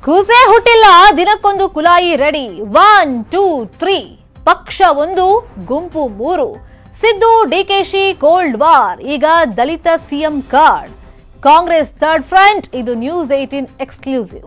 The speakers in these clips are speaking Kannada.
ಕೂಸೆ ಹುಟ್ಟಿಲ್ಲ ದಿನಕ್ಕೊಂದು ಕುಲಾಯಿ ರೆಡಿ ಒನ್ ಟೂ ತ್ರೀ ಪಕ್ಷ ಒಂದು ಗುಂಪು ಮೂರು ಸಿದ್ದು ಡಿಕೆಶಿ ಕೋಲ್ಡ್ ವಾರ್ ಈಗ Dalit CM card Congress third front ಇದು ನ್ಯೂಸ್ ಏಟೀನ್ ಎಕ್ಸ್ಕ್ಲೂಸಿವ್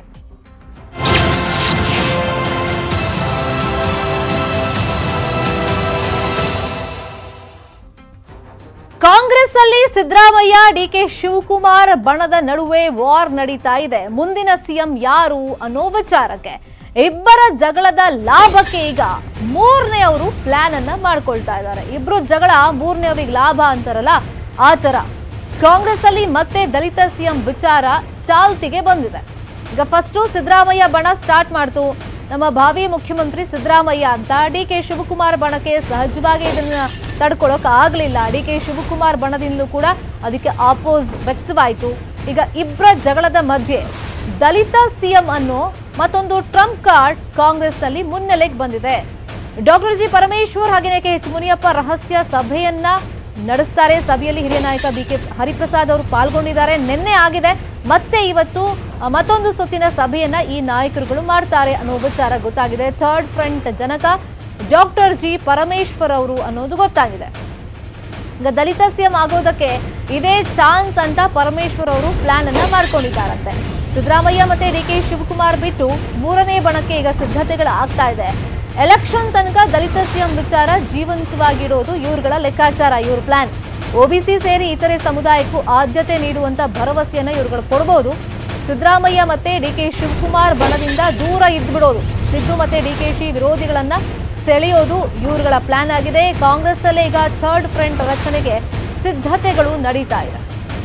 ಕಾಂಗ್ರೆಸ್ ಅಲ್ಲಿ ಸಿದ್ದರಾಮಯ್ಯ ಡಿಕೆ ಶಿವಕುಮಾರ್ ಬಣದ ನಡುವೆ ವಾರ್ ನಡೀತಾ ಇದೆ ಮುಂದಿನ ಸಿಎಂ ಯಾರು ಅನ್ನೋ ವಿಚಾರಕ್ಕೆ ಇಬ್ಬರ ಜಗಳದ ಲಾಭಕ್ಕೆ ಈಗ ಮೂರನೇ ಅವರು ಪ್ಲಾನ್ ಅನ್ನ ಮಾಡ್ಕೊಳ್ತಾ ಇದ್ದಾರೆ ಇಬ್ರು ಜಗಳ ಮೂರನೇ ಅವರಿಗೆ ಲಾಭ ಅಂತಾರಲ್ಲ ಆ ತರ ಕಾಂಗ್ರೆಸ್ ಅಲ್ಲಿ ಮತ್ತೆ ದಲಿತ ಸಿಎಂ ವಿಚಾರ ಚಾಲ್ತಿಗೆ ಬಂದಿದೆ ಈಗ ಫಸ್ಟು ಸಿದ್ದರಾಮಯ್ಯ ಬಣ ಸ್ಟಾರ್ಟ್ ಮಾಡ್ತು ನಮ್ಮ ಭಾವಿ ಮುಖ್ಯಮಂತ್ರಿ ಸಿದ್ದರಾಮಯ್ಯ ಅಂತ ಡಿ ಕೆ ಶಿವಕುಮಾರ್ ಬಣಕ್ಕೆ ಸಹಜವಾಗಿ ಇದನ್ನ ತಡ್ಕೊಳಕ್ ಆಗ್ಲಿಲ್ಲ ಡಿ ಕೆ ಶಿವಕುಮಾರ್ ಬಣದಿಂದಲೂ ಕೂಡ ಅದಕ್ಕೆ ಆಪೋಸ್ ವ್ಯಕ್ತವಾಯಿತು ಈಗ ಇಬ್ಬರ ಜಗಳದ ಮಧ್ಯೆ ದಲಿತ ಸಿಎಂ ಅನ್ನೋ ಮತ್ತೊಂದು ಟ್ರಂಪ್ ಕಾರ್ಡ್ ಕಾಂಗ್ರೆಸ್ನಲ್ಲಿ ಮುನ್ನೆಲೆಗೆ ಬಂದಿದೆ ಡಾಕ್ಟರ್ ಜಿ ಪರಮೇಶ್ವರ್ ಹಾಗೆಯೇ ಕೆ ಎಚ್ ಮುನಿಯಪ್ಪ ರಹಸ್ಯ ಸಭೆಯನ್ನ ನಡೆಸ್ತಾರೆ ಸಭೆಯಲ್ಲಿ ಹಿರಿಯ ನಾಯಕ ಬಿ ಕೆ ಹರಿಪ್ರಸಾದ್ ಅವರು ಪಾಲ್ಗೊಂಡಿದ್ದಾರೆ ನಿನ್ನೆ ಆಗಿದೆ ಮತ್ತೆ ಇವತ್ತು ಅ, ಮತ್ತೊಂದು ಸುತ್ತಿನ ಸಭೆಯನ್ನ ಈ ನಾಯಕರುಗಳು ಮಾಡ್ತಾರೆ ಅನ್ನೋ ವಿಚಾರ ಗೊತ್ತಾಗಿದೆ ಥರ್ಡ್ ಫ್ರಂಟ್ ಜನಕ ಡಾಕ್ಟರ್ ಜಿ ಪರಮೇಶ್ವರ್ ಅವರು ಅನ್ನೋದು ಗೊತ್ತಾಗಿದೆ ಈಗ ದಲಿತ ಸಿಎಂ ಆಗೋದಕ್ಕೆ ಇದೇ ಚಾನ್ಸ್ ಅಂತ ಪರಮೇಶ್ವರ್ ಅವರು ಪ್ಲಾನ್ ಅನ್ನ ಮಾಡ್ಕೊಂಡಿದ್ದಾರಂತೆ ಸಿದ್ದರಾಮಯ್ಯ ಮತ್ತೆ ಡಿ ಕೆ ಶಿವಕುಮಾರ್ ಬಿಟ್ಟು ಮೂರನೇ ಬಣಕ್ಕೆ ಈಗ ಸಿದ್ಧತೆಗಳು ಆಗ್ತಾ ಇದೆ ಎಲೆಕ್ಷನ್ ತನಕ ದಲಿತ ಸಿಎಂ ವಿಚಾರ ಜೀವಂತವಾಗಿಡೋದು ಇವ್ರುಗಳ ಲೆಕ್ಕಾಚಾರ ಇವ್ರ ಪ್ಲಾನ್ ಒಬಿಸಿ ಸೇರಿ ಇತರೆ ಸಮುದಾಯಕ್ಕೂ ಆದ್ಯತೆ ನೀಡುವಂತ ಭರವಸೆಯನ್ನ ಇವ್ರುಗಳು ಕೊಡಬಹುದು ಸಿದ್ದರಾಮಯ್ಯ ಮತ್ತೆ ಡಿ ಕೆ ಶಿವಕುಮಾರ್ ಬಣದಿಂದ ದೂರ ಇದ್ಬಿಡೋದು ಸಿದ್ದು ಮತ್ತೆ ಡಿ ಕೆ ಶಿ ವಿರೋಧಿಗಳನ್ನ ಸೆಳೆಯೋದು ಇವ್ರುಗಳ ಪ್ಲಾನ್ ಆಗಿದೆ ಕಾಂಗ್ರೆಸ್ ಅಲ್ಲೇ ಈಗ ಥರ್ಡ್ ಫ್ರಂಟ್ ರಚನೆಗೆ ಸಿದ್ಧತೆಗಳು ನಡೀತಾ ಇದೆ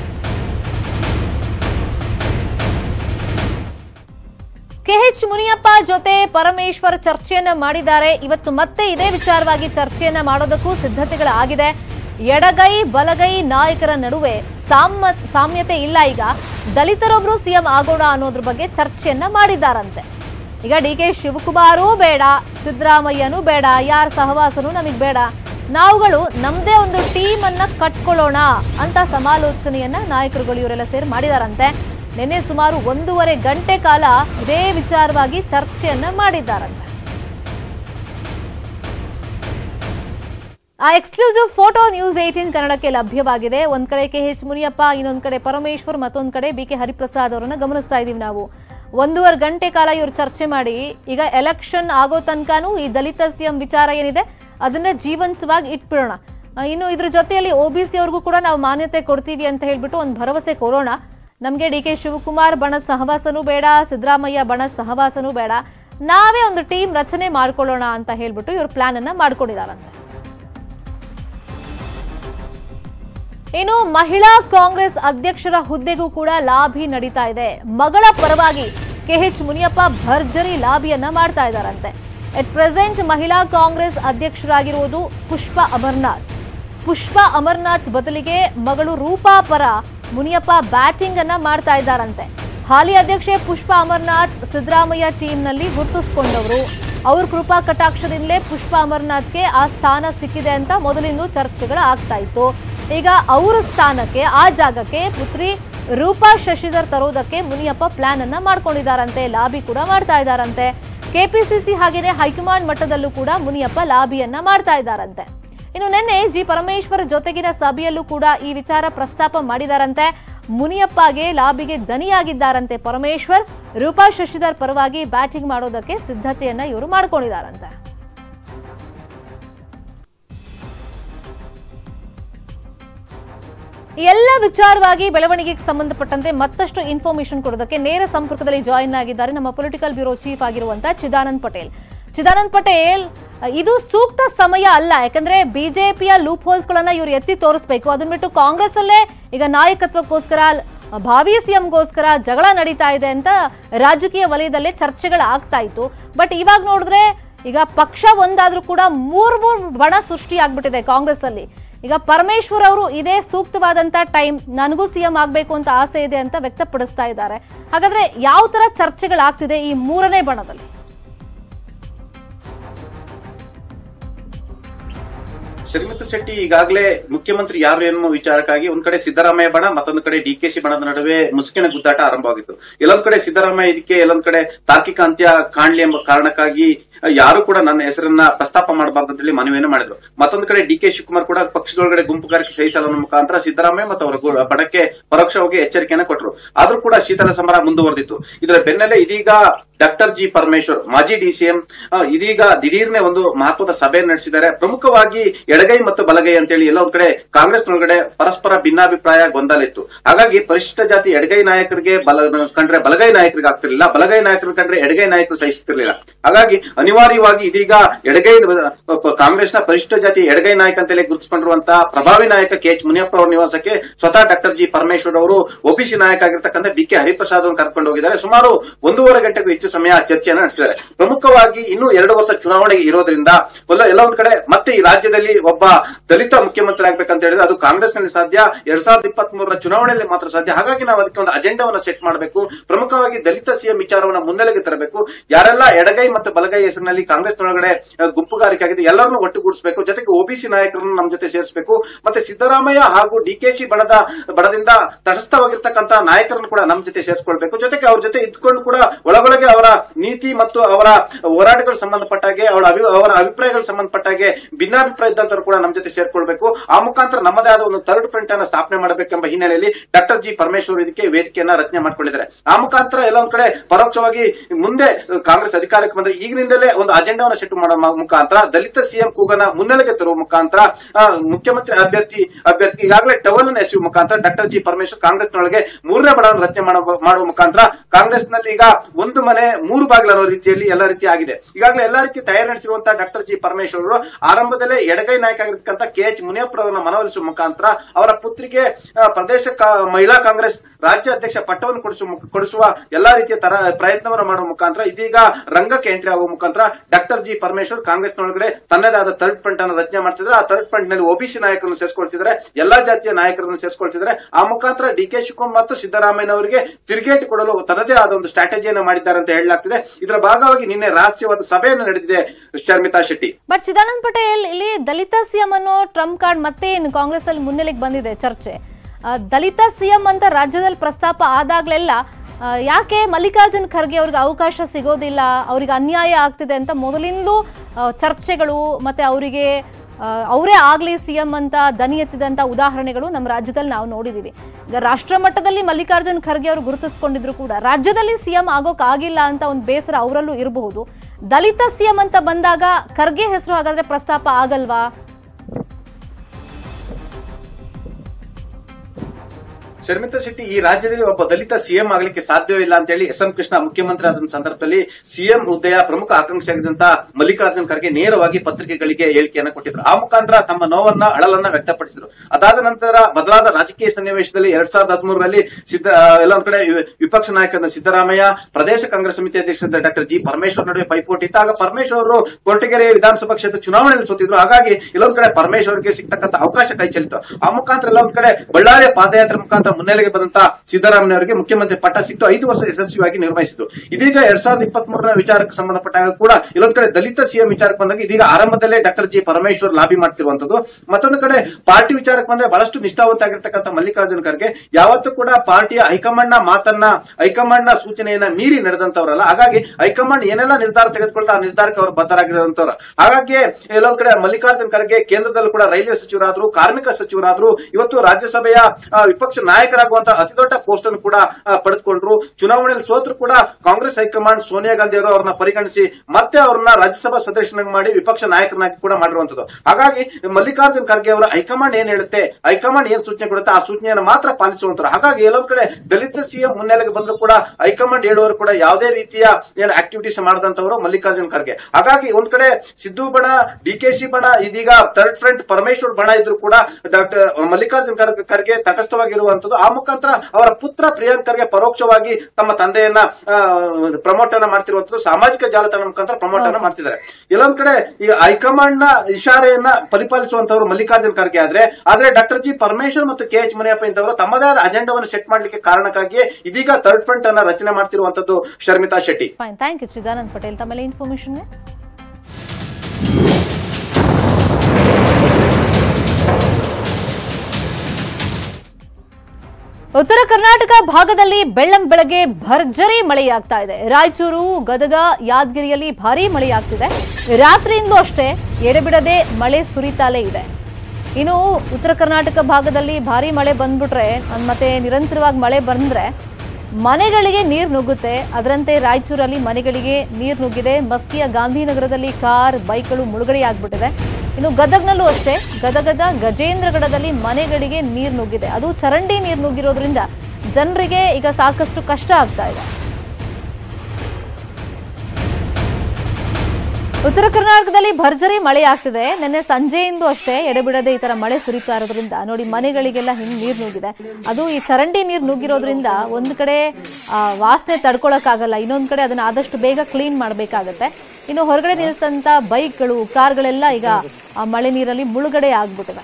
ಕೆಎಚ್ ಮುನಿಯಪ್ಪ ಜೊತೆ ಪರಮೇಶ್ವರ್ ಚರ್ಚೆಯನ್ನ ಮಾಡಿದ್ದಾರೆ ಇವತ್ತು ಮತ್ತೆ ಇದೇ ವಿಚಾರವಾಗಿ ಚರ್ಚೆಯನ್ನ ಮಾಡೋದಕ್ಕೂ ಸಿದ್ಧತೆಗಳಾಗಿದೆ ಎಡಗೈ ಬಲಗೈ ನಾಯಕರ ನಡುವೆ ಸಾಮ ಸಾಮ್ಯತೆ ಇಲ್ಲ ಈಗ ದಲಿತರೊಬ್ರು ಸಿಎಂ ಆಗೋಣ ಅನ್ನೋದ್ರ ಬಗ್ಗೆ ಚರ್ಚೆಯನ್ನ ಮಾಡಿದ್ದಾರಂತೆ ಈಗ ಡಿ ಕೆ ಶಿವಕುಮಾರೂ ಬೇಡ ಸಿದ್ದರಾಮಯ್ಯನೂ ಬೇಡ ಯಾರ ಸಹವಾಸನೂ ನಮಗೆ ಬೇಡ ನಾವುಗಳು ನಮ್ಮದೇ ಒಂದು ಟೀಮ್ ಅನ್ನ ಕಟ್ಕೊಳ್ಳೋಣ ಅಂತ ಸಮಾಲೋಚನೆಯನ್ನ ನಾಯಕರುಗಳು ಇವರೆಲ್ಲ ಸೇರಿ ಮಾಡಿದಾರಂತೆ ನಿನ್ನೆ ಸುಮಾರು ಒಂದೂವರೆ ಗಂಟೆ ಕಾಲ ಇದೇ ವಿಚಾರವಾಗಿ ಚರ್ಚೆಯನ್ನ ಮಾಡಿದ್ದಾರಂತೆ ಆ ಎಕ್ಸ್ಕ್ಲೂಸಿವ್ ಫೋಟೋ ನ್ಯೂಸ್ ಏಟೀನ್ ಕನ್ನಡಕ್ಕೆ ಲಭ್ಯವಾಗಿದೆ ಒಂದ್ ಕಡೆ ಕೆ ಎಚ್ ಮುನಿಯಪ್ಪ ಇನ್ನೊಂದ್ ಕಡೆ ಪರಮೇಶ್ವರ್ ಮತ್ತೊಂದ್ ಕಡೆ ಬಿ ಕೆ ಹರಿಪ್ರಸಾದ್ ಅವರನ್ನ ಗಮನಿಸ್ತಾ ಇದೀವಿ ನಾವು ಒಂದೂವರೆ ಗಂಟೆ ಕಾಲ ಇವ್ರು ಚರ್ಚೆ ಮಾಡಿ ಈಗ ಎಲೆಕ್ಷನ್ ಆಗೋ ತನಕನೂ ಈ ದಲಿತ ಸಿಎಂ ವಿಚಾರ ಏನಿದೆ ಅದನ್ನ ಜೀವಂತವಾಗಿ ಇಟ್ಬಿಡೋಣ ಆ, ಇನ್ನು ಇದ್ರ ಜೊತೆಯಲ್ಲಿ ಒ ಬಿ ಸಿ ಅವ್ರಿಗೂ ಕೂಡ ನಾವು ಮಾನ್ಯತೆ ಕೊಡ್ತೀವಿ ಅಂತ ಹೇಳ್ಬಿಟ್ಟು ಒಂದು ಭರವಸೆ ಕೊಡೋಣ ನಮಗೆ ಡಿ ಕೆ ಶಿವಕುಮಾರ್ ಬಣದ ಸಹವಾಸನೂ ಬೇಡ ಸಿದ್ದರಾಮಯ್ಯ ಬಣದ ಸಹವಾಸನೂ ಬೇಡ ನಾವೇ ಒಂದು ಟೀಮ್ ರಚನೆ ಮಾಡ್ಕೊಳ್ಳೋಣ ಅಂತ ಹೇಳ್ಬಿಟ್ಟು ಇವ್ರು ಪ್ಲಾನ್ ಅನ್ನ ಮಾಡ್ಕೊಂಡಿದಾರಂತೆ ಇನ್ನು ಮಹಿಳಾ ಕಾಂಗ್ರೆಸ್ ಅಧ್ಯಕ್ಷರ ಹುದ್ದೆಗೂ ಕೂಡ ಲಾಬಿ ನಡೀತಾ ಇದೆ ಮಗಳ ಪರವಾಗಿ ಕೆಎಚ್ ಮುನಿಯಪ್ಪ ಭರ್ಜರಿ ಲಾಬಿಯನ್ನ ಮಾಡ್ತಾ ಇದ್ದಾರಂತೆ ಎಟ್ ಪ್ರೆಸೆಂಟ್ ಮಹಿಳಾ ಕಾಂಗ್ರೆಸ್ ಅಧ್ಯಕ್ಷರಾಗಿರುವುದು ಪುಷ್ಪ ಅಮರ್ನಾಥ್ ಪುಷ್ಪ ಅಮರ್ನಾಥ್ ಬದಲಿಗೆ ಮಗಳು ರೂಪಾ ಪರ ಮುನಿಯಪ್ಪ ಬ್ಯಾಟಿಂಗ್ ಅನ್ನ ಮಾಡ್ತಾ ಇದ್ದಾರಂತೆ ಹಾಲಿ ಅಧ್ಯಕ್ಷೆ ಪುಷ್ಪ ಅಮರ್ನಾಥ್ ಸಿದ್ದರಾಮಯ್ಯ ಟೀಮ್ನಲ್ಲಿ ಗುರುತಿಸ್ಕೊಂಡವರು ಅವ್ರ ಕೃಪಾ ಕಟಾಕ್ಷದಿಂದಲೇ ಪುಷ್ಪ ಅಮರ್ನಾಥ್ಗೆ ಆ ಸ್ಥಾನ ಸಿಕ್ಕಿದೆ ಅಂತ ಮೊದಲಿಂದ ಚರ್ಚೆಗಳು ಆಗ್ತಾ ಇತ್ತು ಈಗ ಅವರ ಸ್ಥಾನಕ್ಕೆ ಆ ಜಾಗಕ್ಕೆ ಪುತ್ರಿ ರೂಪಾ ಶಶಿಧರ್ ತರೋದಕ್ಕೆ ಮುನಿಯಪ್ಪ ಪ್ಲಾನ್ ಅನ್ನ ಮಾಡ್ಕೊಂಡಿದ್ದಾರಂತೆ ಲಾಬಿ ಕೂಡ ಮಾಡ್ತಾ ಇದ್ದಾರಂತೆ ಕೆಪಿಸಿಸಿ ಹಾಗೇನೆ ಹೈಕಮಾಂಡ್ ಮಟ್ಟದಲ್ಲೂ ಕೂಡ ಮುನಿಯಪ್ಪ ಲಾಬಿಯನ್ನ ಮಾಡ್ತಾ ಇದ್ದಾರಂತೆ ಇನ್ನು ನಿನ್ನೆ ಜಿ ಪರಮೇಶ್ವರ್ ಜೊತೆಗಿನ ಸಭೆಯಲ್ಲೂ ಕೂಡ ಈ ವಿಚಾರ ಪ್ರಸ್ತಾಪ ಮಾಡಿದಾರಂತೆ ಮುನಿಯಪ್ಪಗೆ ಲಾಬಿಗೆ ದನಿಯಾಗಿದ್ದಾರಂತೆ ಪರಮೇಶ್ವರ್ ರೂಪಾ ಶಶಿಧರ್ ಪರವಾಗಿ ಬ್ಯಾಟಿಂಗ್ ಮಾಡೋದಕ್ಕೆ ಸಿದ್ಧತೆಯನ್ನ ಇವರು ಮಾಡ್ಕೊಂಡಿದ್ದಾರಂತೆ ಈ ಎಲ್ಲ ವಿಚಾರವಾಗಿ ಬೆಳವಣಿಗೆಗೆ ಸಂಬಂಧಪಟ್ಟಂತೆ ಮತ್ತಷ್ಟು ಇನ್ಫಾರ್ಮೇಶನ್ ಕೊಡೋದಕ್ಕೆ ನೇರ ಸಂಪರ್ಕದಲ್ಲಿ ಜಾಯಿನ್ ಆಗಿದ್ದಾರೆ ನಮ್ಮ ಪೊಲಿಟಿಕಲ್ ಬ್ಯೂರೋ ಚೀಫ್ ಆಗಿರುವಂತಹ ಚಿದಾನಂದ್ ಪಟೇಲ್ ಚಿದಾನಂದ್ ಪಟೇಲ್ ಇದು ಸೂಕ್ತ ಸಮಯ ಅಲ್ಲ ಯಾಕಂದ್ರೆ ಬಿಜೆಪಿಯ ಲೂಪ್ ಹೋಲ್ಸ್ ಗಳನ್ನ ಇವ್ರು ಎತ್ತಿ ತೋರಿಸ್ಬೇಕು ಅದನ್ನ ಬಿಟ್ಟು ಕಾಂಗ್ರೆಸ್ ಅಲ್ಲೇ ಈಗ ನಾಯಕತ್ವಕ್ಕೋಸ್ಕರ ಭಾವಿ ಸಿಎಂಗೋಸ್ಕರ ಜಗಳ ನಡೀತಾ ಇದೆ ಅಂತ ರಾಜಕೀಯ ವಲಯದಲ್ಲೇ ಚರ್ಚೆಗಳು ಆಗ್ತಾ ಇತ್ತು ಬಟ್ ಇವಾಗ ನೋಡಿದ್ರೆ ಈಗ ಪಕ್ಷ ಒಂದಾದ್ರೂ ಕೂಡ ಮೂರ್ ಮೂರ್ ಬಣ ಸೃಷ್ಟಿ ಆಗ್ಬಿಟ್ಟಿದೆ ಕಾಂಗ್ರೆಸ್ ಅಲ್ಲಿ ಈಗ ಪರಮೇಶ್ವರ್ ಅವರು ಇದೇ ಸೂಕ್ತವಾದಂತ ಟೈಮ್ ನನಗೂ ಸಿಎಂ ಆಗ್ಬೇಕು ಅಂತ ಆಸೆ ಇದೆ ಅಂತ ವ್ಯಕ್ತಪಡಿಸ್ತಾ ಇದ್ದಾರೆ ಹಾಗಾದ್ರೆ ಯಾವ ತರ ಚರ್ಚೆಗಳಾಗ್ತಿದೆ ಈ ಮೂರನೇ ಬಣದಲ್ಲಿ ಶರ್ಮಿತಾ ಶೆಟ್ಟಿ ಈಗಾಗಲೇ ಮುಖ್ಯಮಂತ್ರಿ ಯಾರು ಎನ್ನುವ ವಿಚಾರಕ್ಕಾಗಿ ಒಂದ್ ಕಡೆ ಸಿದ್ದರಾಮಯ್ಯ ಬಣ ಮತ್ತೊಂದು ಕಡೆ ಡಿ ಕೆ ಸಿ ಬಣದ ನಡುವೆ ಮುಸುಕಿನ ಗುದ್ದಾಟ ಆರಂಭವಾಗಿತ್ತು ಎಲ್ಲೊಂದ್ ಕಡೆ ಸಿದ್ದರಾಮಯ್ಯ ಇದಕ್ಕೆ ಎಲ್ಲೊಂದ್ ಕಡೆ ತಾರ್ಕಿಕ ಅಂತ್ಯ ಕಾಣ್ಲಿ ಎಂಬ ಕಾರಣಕ್ಕಾಗಿ ಯಾರು ಕೂಡ ನನ್ನ ಹೆಸರನ್ನ ಪ್ರಸ್ತಾಪ ಮಾಡಬಾರ್ದು ಅಂತ ಹೇಳಿ ಮನವಿಯನ್ನು ಮಾಡಿದ್ರು ಮತ್ತೊಂದು ಕಡೆ ಡಿ ಕೆ ಶಿವಕುಮಾರ್ ಕೂಡ ಪಕ್ಷದೊಳಗಡೆ ಗುಂಪುಗಾರಿಕೆ ಸಹಿಸಲು ಮುಖಾಂತರ ಸಿದ್ದರಾಮಯ್ಯ ಮತ್ತು ಅವರ ಗು- ಬಣಕ್ಕೆ ಪರೋಕ್ಷವಾಗಿ ಎಚ್ಚರಿಕೆಯನ್ನು ಕೊಟ್ಟರು ಆದ್ರೂ ಕೂಡ ಶೀತಲ ಸಮರ ಮುಂದುವರೆದಿತ್ತು ಇದರ ಬೆನ್ನಲ್ಲೇ ಇದೀಗ ಡಾಕ್ಟರ್ ಜಿ ಪರಮೇಶ್ವರ್ ಮಾಜಿ ಡಿಸಿಎಂ ಇದೀಗ ದಿಢೀರ್ನೆ ಒಂದು ಮಹತ್ವದ ಸಭೆ ನಡೆಸಿದ್ದಾರೆ ಪ್ರಮುಖವಾಗಿ ಎಡಗೈ ಮತ್ತು ಬಲಗೈ ಅಂತೇಳಿ ಎಲ್ಲ ಒಂದ್ ಕಡೆ ಕಾಂಗ್ರೆಸ್ನೊಳಗಡೆ ಪರಸ್ಪರ ಭಿನ್ನಾಭಿಪ್ರಾಯ ಗೊಂದಲ ಇತ್ತು ಹಾಗಾಗಿ ಪರಿಶಿಷ್ಟ ಜಾತಿ ಎಡಗೈ ನಾಯಕರಿಗೆ ಬಲ ಕಂಡ್ರೆ ಬಲಗೈ ನಾಯಕರಿಗೆ ಆಗ್ತಿರ್ಲಿಲ್ಲ ಬಲಗೈ ನಾಯಕರು ಕಂಡ್ರೆ ಎಡಗೈ ನಾಯಕರು ಸಹಿಸ್ತಿರ್ಲಿಲ್ಲ ಹಾಗಾಗಿ ಅನಿವಾರ್ಯವಾಗಿ ಇದೀಗ ಎಡಗೈ ಪ- ಕಾಂಗ್ರೆಸ್ನ ಪರಿಶಿಷ್ಟ ಜಾತಿ ಎಡಗೈ ನಾಯಕ ಅಂತೇಳಿ ಗುರುತಿಸಿಕೊಂಡಿರುವಂತಹ ಪ್ರಭಾವಿ ನಾಯಕ ಕೆ ಎಚ್ ಮುನಿಯಪ್ಪ ಅವರ ನಿವಾಸಕ್ಕೆ ಸ್ವತಃ ಡಾಕ್ಟರ್ ಜಿ ಪರಮೇಶ್ವರ್ ಅವರು ಒಬಿಸಿ ನಾಯಕ ಆಗಿರ್ತಕ್ಕಂಥ ಬಿ ಕೆ ಹರಿಪ್ರಸಾದ್ ಅವರನ್ನು ಕರ್ಕೊಂಡು ಹೋಗಿದ್ದಾರೆ ಸುಮಾರು ಒಂದೂವರೆ ಗಂಟೆಗೂ ಹೆಚ್ಚು ಸಮಯ ಚರ್ಚೆಯನ್ನು ನಡೆಸಿದ್ದಾರೆ ಪ್ರಮುಖವಾಗಿ ಇನ್ನೂ ಎರಡು ವರ್ಷ ಚುನಾವಣೆ ಇರೋದ್ರಿಂದ ಎಲ್ಲ ಎಲ್ಲ ಒಂದ್ ಕಡೆ ಮತ್ತೆ ಈ ರಾಜ್ಯದಲ್ಲಿ ಒಬ್ಬ ದಲಿತ ಮುಖ್ಯಮಂತ್ರಿ ಆಗ್ಬೇಕಂತ ಹೇಳಿದ್ರೆ ಅದು ಕಾಂಗ್ರೆಸ್ನಲ್ಲಿ ಸಾಧ್ಯ ಎರಡ್ ಸಾವಿರದ ಇಪ್ಪತ್ತ್ ಮೂರರ ಚುನಾವಣೆಯಲ್ಲಿ ಮಾತ್ರ ಸಾಧ್ಯ ಹಾಗಾಗಿ ನಾವು ಅದಕ್ಕೆ ಒಂದು ಅಜೆಂಡಾವನ್ನು ಸೆಟ್ ಮಾಡಬೇಕು ಪ್ರಮುಖವಾಗಿ ದಲಿತ ಸಿಎಂ ವಿಚಾರವನ್ನು ಮುನ್ನೆಲೆಗೆ ತರಬೇಕು ಯಾರೆಲ್ಲ ಎಡಗೈ ಮತ್ತು ಬಲಗೈ ಹೆಸರಿನಲ್ಲಿ ಕಾಂಗ್ರೆಸ್ನೊಳಗಡೆ ಆ, ಗುಂಪುಗಾರಿಕೆ ಆಗಿದೆ ಎಲ್ಲರನ್ನೂ ಒಟ್ಟುಗೂಡಿಸಬೇಕು ಜೊತೆಗೆ ಒಬಿಸಿ ನಾಯಕರನ್ನು ನಮ್ಮ ಜೊತೆ ಸೇರಿಸಬೇಕು ಮತ್ತೆ ಸಿದ್ದರಾಮಯ್ಯ ಹಾಗೂ ಡಿಕೆಶಿ ಬಣದ ಬಣದಿಂದ ತಟಸ್ಥವಾಗಿರ್ತಕ್ಕಂಥ ನಾಯಕರನ್ನು ಕೂಡ ನಮ್ಮ ಜೊತೆ ಸೇರಿಸಿಕೊಳ್ಬೇಕು ಜೊತೆಗೆ ಅವ್ರ ಜೊತೆ ಇದ್ಕೊಂಡು ಕೂಡ ಒಳಗೊಳಗೆ ಅವರ ನೀತಿ ಮತ್ತು ಅವರ ಹೋರಾಟಗಳು ಸಂಬಂಧಪಟ್ಟಾಗೆ ಅವರ ಅಭಿ ಅವರ ಅಭಿಪ್ರಾಯಗಳು ಸಂಬಂಧಪಟ್ಟಾಗೆ ಭಿನ್ನಾಭಿಪ್ರಾಯ ಇದ್ದಂತರು ಕೂಡ ನಮ್ಮ ಜೊತೆ ಸೇರ್ಕೊಳ್ಬೇಕು ಆ ಮುಖಾಂತರ ನಮ್ಮದೇ ಆದ ಒಂದು ಥರ್ಡ್ ಫ್ರಂಟ್ ಅನ್ನ ಸ್ಥಾಪನೆ ಮಾಡಬೇಕೆಂಬ ಹಿನ್ನೆಲೆಯಲ್ಲಿ ಡಾಕ್ಟರ್ ಜಿ ಪರಮೇಶ್ವರ್ ಇದಕ್ಕೆ ವೇದಿಕೆಯನ್ನ ರಚನೆ ಮಾಡ್ಕೊಂಡಿದ್ದಾರೆ ಆ ಮುಖಾಂತರ ಎಲ್ಲ ಒಂದ್ ಕಡೆ ಪರೋಕ್ಷವಾಗಿ ಮುಂದೆ ಕಾಂಗ್ರೆಸ್ ಅಧಿಕಾರಕ್ಕೆ ಬಂದ್ರೆ ಈಗಿನಿಂದಲೇ ಒಂದು ಅಜೆಂಡಾವನ್ನು ಸೆಟ್ ಮಾಡೋ ಮ- ಮುಖಾಂತರ ದಲಿತ ಸಿಎಂ ಕೂಗನ ಮುನ್ನೆಲೆಗೆ ತರುವ ಮುಖಾಂತರ ಆ, ಮುಖ್ಯಮಂತ್ರಿ ಅಭ್ಯರ್ಥಿ ಅಭ್ಯರ್ಥಿ ಈಗಾಗಲೇ ಟವಲ್ ಅನ್ನು ಎಸೆಯುವ ಮುಖಾಂತರ ಡಾಕ್ಟರ್ ಜಿ ಪರಮೇಶ್ವರ್ ಕಾಂಗ್ರೆಸ್ನೊಳಗೆ ಮೂರನೇ ಬಣವನ್ನು ರಚನೆ ಮಾಡುವ ಮಾಡುವ ಮುಖಾಂತರ ಕಾಂಗ್ರೆಸ್ನಲ್ಲಿ ಈಗ ಒಂದು ಮನೆ ಮೂರು ಬಾಗಿಲು ಅನ್ನೋ ರೀತಿಯಲ್ಲಿ ಎಲ್ಲ ರೀತಿ ಆಗಿದೆ ಈಗಾಗಲೇ ಎಲ್ಲಾ ರೀತಿ ತಯಾರಿ ನಡೆಸಿರುವಂತಹ ಡಾಕ್ಟರ್ ಜಿ ಪರಮೇಶ್ವರ್ ಅವರು ಆರಂಭದಲ್ಲೇ ಎಡಗೈ ನಾಯಕ ಆಗಿರ್ತಕ್ಕಂಥ ಕೆ ಎಚ್ ಮುನಿಯಪ್ಪರವರನ್ನ ಮನವೊಲಿಸುವ ಮುಖಾಂತರ ಅವರ ಪುತ್ರಿಗೆ ಆ, ಪ್ರದೇಶ ಕಾ- ಮಹಿಳಾ ಕಾಂಗ್ರೆಸ್ ರಾಜ್ಯ ಅಧ್ಯಕ್ಷ ಪಟ್ಟವನ್ನು ಕೊಡಿಸುವ ಮುಖ- ಕೊಡಿಸುವ ಎಲ್ಲಾ ರೀತಿಯ ತರ ಪ್ರಯತ್ನವನ್ನು ಮಾಡುವ ಮುಖಾಂತರ ಇದೀಗ ರಂಗಕ್ಕೆ ಎಂಟ್ರಿ ಆಗುವ ಮುಖಾಂತರ ಡಾಕ್ಟರ್ ಜಿ ಪರಮೇಶ್ವರ್ ಕಾಂಗ್ರೆಸ್ನೊಳಗಡೆ ತನ್ನದೇ ಆದ ಥರ್ಡ್ ಫ್ರಂಟ್ ಅನ್ನು ರಚನೆ ಮಾಡ್ತಿದ್ದಾರೆ ಆ ಥರ್ಡ್ ಫ್ರಂಟ್ ನಲ್ಲಿ ಒಬಿಸಿ ನಾಯಕರನ್ನು ಸೇರಿಸ್ಕೊಳ್ತಿದ್ದಾರೆ ಎಲ್ಲಾ ಜಾತಿಯ ನಾಯಕರನ್ನು ಸೇರಿಸ್ಕೊಳ್ತಿದ್ದಾರೆ ಆ ಮುಖಾಂತರ ಡಿ ಕೆ ಶಿವಕುಮಾರ್ ಮತ್ತು ಸಿದ್ದರಾಮಯ್ಯನವರಿಗೆ ತಿರುಗೇಟು ಕೊಡಲು ತನ್ನದೇ ಆದ ಒಂದು ಸ್ಟ್ರಾಟಜಿಯನ್ನು ಮಾಡಿದ್ದಾರೆ ಅಂತ ಹೇಳಲಾಗ್ತಿದೆ ಇದರ ಭಾಗವಾಗಿ ನಿನ್ನೆ ರಹಸ್ಯವಾದ ಸಭೆಯನ್ನು ನಡೆದಿದೆ ಶರ್ಮಿತಾ ಶೆಟ್ಟಿ ಬಟ್ ಚಿದಾನಂದ್ ಪಟೇಲ್ ಇಲ್ಲಿ ದಲಿತ ಸಿಎಂ ಅನ್ನೋ ಟ್ರಂಪ್ ಕಾರ್ಡ್ ಮತ್ತೆ ಇನ್ನು ಕಾಂಗ್ರೆಸ್ ಅಲ್ಲಿ ಮುನ್ನೆಲೆಗೆ ಬಂದಿದೆ ಚರ್ಚೆ ಆ, ದಲಿತ ಸಿಎಂ ಅಂತ ರಾಜ್ಯದಲ್ಲಿ ಪ್ರಸ್ತಾಪ ಆದಾಗ್ಲೆಲ್ಲ ಆ, ಯಾಕೆ ಮಲ್ಲಿಕಾರ್ಜುನ್ ಖರ್ಗೆ ಅವ್ರಿಗೆ ಅವಕಾಶ ಸಿಗೋದಿಲ್ಲ ಅವ್ರಿಗೆ ಅನ್ಯಾಯ ಆಗ್ತಿದೆ ಅಂತ ಮೊದಲಿಂದಲೂ ಆ, ಚರ್ಚೆಗಳು ಮತ್ತೆ ಅವರಿಗೆ ಅವರೇ ಆಗ್ಲಿ ಸಿಎಂ ಅಂತ ದನಿ ಎತ್ತಿದಂತ ಉದಾಹರಣೆಗಳು ನಮ್ಮ ರಾಜ್ಯದಲ್ಲಿ ನಾವು ನೋಡಿದೀವಿ ಈಗ ರಾಷ್ಟ್ರ ಮಟ್ಟದಲ್ಲಿ ಮಲ್ಲಿಕಾರ್ಜುನ್ ಖರ್ಗೆ ಅವರು ಗುರುತಿಸ್ಕೊಂಡಿದ್ರು ಕೂಡ ರಾಜ್ಯದಲ್ಲಿ ಸಿಎಂ ಆಗೋಕ್ ಆಗಿಲ್ಲ ಅಂತ ಒಂದು ಬೇಸರ ಅವರಲ್ಲೂ ಇರಬಹುದು ದಲಿತ ಸಿಎಂ ಅಂತ ಬಂದಾಗ ಖರ್ಗೆ ಹೆಸರು ಹಾಗಾದ್ರೆ ಪ್ರಸ್ತಾಪ ಆಗಲ್ವಾ ಶರ್ಮಿತಾ ಶೆಟ್ಟಿ ಈ ರಾಜ್ಯದಲ್ಲಿ ಒಬ್ಬ ದಲಿತ ಸಿಎಂ ಆಗಲಿಕ್ಕೆ ಸಾಧ್ಯವಿಲ್ಲ ಅಂತ ಹೇಳಿ ಎಸ್ ಎಂ ಕೃಷ್ಣ ಮುಖ್ಯಮಂತ್ರಿ ಆದ ಸಂದರ್ಭದಲ್ಲಿ ಸಿಎಂ ಹುದ್ದೆಯ ಪ್ರಮುಖ ಆಕಾಂಕ್ಷಿಯಾಗಿದ್ದಂತ ಮಲ್ಲಿಕಾರ್ಜುನ್ ಖರ್ಗೆ ನೇರವಾಗಿ ಪತ್ರಿಕೆಗಳಿಗೆ ಹೇಳಿಕೆಯನ್ನು ಕೊಟ್ಟಿದ್ರು ಆ ಮುಖಾಂತರ ತಮ್ಮ ನೋವನ್ನ ಅಳಲನ್ನ ವ್ಯಕ್ತಪಡಿಸಿದ್ರು ಅದಾದ ನಂತರ ಬದಲಾದ ರಾಜಕೀಯ ಸನ್ನಿವೇಶದಲ್ಲಿ ಎರಡ್ ಸಾವಿರದ ಹದಿಮೂರರಲ್ಲಿ ಸಿದ್ದ ಆ, ಎಲ್ಲ ಒಂದ್ ಕಡೆ ವಿ- ವಿಪಕ್ಷ ನಾಯಕರಾದ ಸಿದ್ದರಾಮಯ್ಯ ಪ್ರದೇಶ ಕಾಂಗ್ರೆಸ್ ಸಮಿತಿ ಅಧ್ಯಕ್ಷರಾದ ಡಾಕ್ಟರ್ ಜಿ ಪರಮೇಶ್ವರ್ ನಡುವೆ ಪೈಪೋಟಿ ಇತ್ತು ಆಗ ಪರಮೇಶ್ವರ್ ಅವರು ಕೊರಟಗೆರೆ ವಿಧಾನಸಭಾ ಕ್ಷೇತ್ರ ಚುನಾವಣೆಯಲ್ಲಿ ಸೋತಿದ್ರು ಹಾಗಾಗಿ ಇಲ್ಲೊಂದ್ ಕಡೆ ಪರಮೇಶ್ವರ್ಗೆ ಸಿಗ್ತಕ್ಕಂಥ ಅವಕಾಶ ಕೈ ಚೆಲ್ಲಿತು ಆ ಮುಖಾಂತರ ಎಲ್ಲ ಒಂದ್ ಕಡೆ ಬಳ್ಳಾರಿಯ ಪಾದಯಾತ್ರೆ ಮುಖಾಂತರ ಮುನ್ನೆಲೆಗೆ ಬಂದಂತ ಸಿದ್ದರಾಮಯ್ಯ ಅವರಿಗೆ ಮುಖ್ಯಮಂತ್ರಿ ಪಟ್ಟ ಸಿಕ್ತು ಐದು ವರ್ಷ ಯಶಸ್ವಿಯಾಗಿ ನಿರ್ವಹಿಸಿತು ಇದೀಗ ಎರಡ್ ಸಾವಿರದ ಇಪ್ಪತ್ತ್ ಮೂರರ ವಿಚಾರಕ್ಕೆ ಸಂಬಂಧಪಟ್ಟಾಗ ಕೂಡ ಇಲ್ಲೊಂದ್ ಕಡೆ ದಲಿತ ಸಿಎಂ ವಿಚಾರಕ್ಕೆ ಬಂದಾಗ ಇದೀಗ ಆರಂಭದಲ್ಲೇ ಡಾಕ್ಟರ್ ಜಿ ಪರಮೇಶ್ವರ್ ಲಾಬಿ ಮಾಡ್ತಿರುವಂತದ್ದು ಮತ್ತೊಂದು ಕಡೆ ಪಾರ್ಟಿ ವಿಚಾರಕ್ಕೆ ಬಂದ್ರೆ ಬಹಳಷ್ಟು ನಿಷ್ಠಾವಂತ ಆಗಿರ್ತಕ್ಕಂಥ ಮಲ್ಲಿಕಾರ್ಜುನ್ ಖರ್ಗೆ ಯಾವತ್ತೂ ಕೂಡ ಪಾರ್ಟಿಯ ಹೈಕಮಾಂಡ್ ನ ಮಾತನ್ನ ಹೈಕಮಾಂಡ್ ನ ಸೂಚನೆಯನ್ನ ಮೀರಿ ನಡೆದಂತವರಲ್ಲ ಹಾಗಾಗಿ ಹೈಕಮಾಂಡ್ ಏನೆಲ್ಲ ನಿರ್ಧಾರ ತೆಗೆದುಕೊಳ್ತಾ ಆ ನಿರ್ಧಾರಕ್ಕೆ ಅವರು ಬದ್ಧರಾಗಿರುವಂತವ್ರು ಹಾಗಾಗಿ ಎಲ್ಲೊಂದ್ ಕಡೆ ಮಲ್ಲಿಕಾರ್ಜುನ್ ಖರ್ಗೆ ಕೇಂದ್ರದಲ್ಲೂ ಕೂಡ ರೈಲ್ವೆ ಸಚಿವರಾದ್ರು ಕಾರ್ಮಿಕ ಸಚಿವರಾದ್ರು ಇವತ್ತು ರಾಜ್ಯಸಭೆಯ ಆ, ವಿಪಕ್ಷ ನಾಯಕರಾಗುವಂತಹ ಅತಿ ದೊಡ್ಡ ಪೋಸ್ಟ್ ಅನ್ನು ಕೂಡ ಆ, ಪಡೆದುಕೊಂಡ್ರು ಚುನಾವಣೆಯಲ್ಲಿ ಸೋತರು ಕೂಡ ಕಾಂಗ್ರೆಸ್ ಹೈಕಮಾಂಡ್ ಸೋನಿಯಾ ಗಾಂಧಿ ಅವರು ಅವ್ರನ್ನ ಪರಿಗಣಿಸಿ ಮತ್ತೆ ಅವ್ರನ್ನ ರಾಜ್ಯಸಭಾ ಸದಸ್ಯನಾಗಿ ಮಾಡಿ ವಿಪಕ್ಷ ನಾಯಕರನ್ನಾಗಿ ಕೂಡ ಮಾಡಿರುವಂತದ್ದು ಹಾಗಾಗಿ ಮಲ್ಲಿಕಾರ್ಜುನ್ ಖರ್ಗೆ ಅವರ ಹೈಕಮಾಂಡ್ ಏನ್ ಹೇಳುತ್ತೆ ಹೈಕಮಾಂಡ್ ಏನ್ ಸೂಚನೆ ಕೊಡುತ್ತೆ ಆ ಸೂಚನೆಯನ್ನು ಮಾತ್ರ ಪಾಲಿಸುವಂತರು ಹಾಗಾಗಿ ಎಲ್ಲೊಂದ್ ಕಡೆ ದಲಿತ ಸಿಎಂ ಮುನ್ನೆಲೆಗೆ ಬಂದ್ರು ಕೂಡ ಹೈಕಮಾಂಡ್ ಹೇಳುವವರು ಕೂಡ ಯಾವುದೇ ರೀತಿಯ ಏನು ಆಕ್ಟಿವಿಟೀಸ್ ಮಾಡದಂತವರು ಮಲ್ಲಿಕಾರ್ಜುನ್ ಖರ್ಗೆ ಹಾಗಾಗಿ ಒಂದ್ ಕಡೆ ಸಿದ್ದು ಬಣ ಡಿಕೆಸಿ ಬಣ ಇದೀಗ ಥರ್ಡ್ ಫ್ರಂಟ್ ಪರಮೇಶ್ವರ್ ಬಣ ಇದ್ರು ಕೂಡ ಡಾಕ್ಟರ್ ಮಲ್ಲಿಕಾರ್ಜುನ್ ಖರ್ಗೆ ಖರ್ಗೆ ತಟಸ್ಥವಾಗಿರುವಂತದ್ದು ಆ ಮುಖಾಂತರ ಅವರ ಪುತ್ರ ಪ್ರಿಯಾಂಕ್ ಖರ್ಗೆ ಪರೋಕ್ಷವಾಗಿ ತಮ್ಮ ತಂದೆಯನ್ನ ಪ್ರಮೋಟ್ ಅನ್ನ ಮಾಡ್ತಿರುವಂತದ್ದು ಸಾಮಾಜಿಕ ಜಾಲತಾಣ ಮುಖಾಂತರ ಪ್ರಮೋಟ್ ಅನ್ನ ಮಾಡ್ತಿದ್ದಾರೆ ಎಲ್ಲೊಂದ್ ಕಡೆ ಈ ಹೈಕಮಾಂಡ್ ನ ಇಶಾರೆಯನ್ನ ಪರಿಪಾಲಿಸುವಂತವರು ಮಲ್ಲಿಕಾರ್ಜುನ್ ಖರ್ಗೆ ಆದ್ರೆ ಆದ್ರೆ ಡಾಕ್ಟರ್ ಜಿ ಪರಮೇಶ್ವರ್ ಮತ್ತು ಕೆ ಎಚ್ ಮುನಿಯಪ್ಪ ಇಂತವರು ತಮ್ಮದೇ ಆದ ಅಜೆಂಡಾವನ್ನು ಸೆಟ್ ಮಾಡ್ಲಿಕ್ಕೆ ಕಾರಣಕ್ಕಾಗಿಯೇ ಇದೀಗ ಥರ್ಡ್ ಫ್ರಂಟ್ ಅನ್ನ ರಚನೆ ಮಾಡ್ತಿರುವಂತದ್ದು Sharmitha Shetty fine thank you Chidanand Patel ತಮ್ಮೆಲ್ಲ ಇನ್ಫಾರ್ಮೇಶನ್ಗೆ ಉತ್ತರ ಕರ್ನಾಟಕ ಭಾಗದಲ್ಲಿ ಬೆಳ್ಳಂ ಬೆಳಗ್ಗೆ ಭರ್ಜರಿ ಮಳೆಯಾಗ್ತಾ ಇದೆ ರಾಯಚೂರು ಗದಗ ಯಾದಗಿರಿಯಲ್ಲಿ ಭಾರೀ ಮಳೆಯಾಗ್ತಿದೆ ರಾತ್ರಿಯಿಂದಲೂ ಅಷ್ಟೇ ಎಡೆಬಿಡದೆ ಮಳೆ ಸುರಿತಾಲೇ ಇದೆ ಇನ್ನು ಉತ್ತರ ಕರ್ನಾಟಕ ಭಾಗದಲ್ಲಿ ಭಾರೀ ಮಳೆ ಬಂದ್ಬಿಟ್ರೆ ಅನ್- ಮತ್ತೆ ನಿರಂತರವಾಗಿ ಮಳೆ ಬಂದ್ರೆ ಮನೆಗಳಿಗೆ ನೀರು ನುಗ್ಗುತ್ತೆ ಅದರಂತೆ ರಾಯಚೂರಲ್ಲಿ ಮನೆಗಳಿಗೆ ನೀರು ನುಗ್ಗಿದೆ ಮಸ್ಕಿಯ ಗಾಂಧಿನಗರದಲ್ಲಿ ಕಾರ್ ಬೈಕ್ಗಳು ಮುಳುಗಡೆಯಾಗ್ಬಿಟ್ಟಿದೆ ಇನ್ನು ಗದಗ್ನಲ್ಲೂ ಅಷ್ಟೇ ಗದಗದ ಗಜೇಂದ್ರಗಡದಲ್ಲಿ ಮನೆಗಳಿಗೆ ನೀರು ನುಗ್ಗಿದೆ ಅದು ಚರಂಡಿ ನೀರು ನುಗ್ಗಿರೋದ್ರಿಂದ ಜನರಿಗೆ ಈಗ ಸಾಕಷ್ಟು ಕಷ್ಟ ಆಗ್ತಾ ಇದೆ ಉತ್ತರ ಕರ್ನಾಟಕದಲ್ಲಿ ಭರ್ಜರಿ ಮಳೆ ಆಗ್ತಿದೆ ನಿನ್ನೆ ಸಂಜೆಯಿಂದ ಅಷ್ಟೇ ಎಡೆಬಿಡದೆ ಈ ತರ ಮಳೆ ಸುರಿತಾ ಇರೋದ್ರಿಂದ ನೋಡಿ ಮನೆಗಳಿಗೆಲ್ಲ ಹಿಂಗ್ ನೀರ್ ನುಗ್ಗಿದೆ ಅದು ಈ ಚರಂಡಿ ನೀರ್ ನುಗ್ಗಿರೋದ್ರಿಂದ ಒಂದ್ ಕಡೆ ಆ, ವಾಸನೆ ತಡ್ಕೊಳಕ್ಕಾಗಲ್ಲ ಇನ್ನೊಂದ್ ಕಡೆ ಅದನ್ನ ಆದಷ್ಟು ಬೇಗ ಕ್ಲೀನ್ ಮಾಡ್ಬೇಕಾಗತ್ತೆ ಇನ್ನು ಹೊರಗಡೆ ನಿಲ್ಲಿಸಿದಂತ ಬೈಕ್ಗಳು ಕಾರ್ಗಳೆಲ್ಲ ಈಗ ಆ ಮಳೆ ನೀರಲ್ಲಿ ಮುಳುಗಡೆ ಆಗ್ಬಿಟ್ಟಿದೆ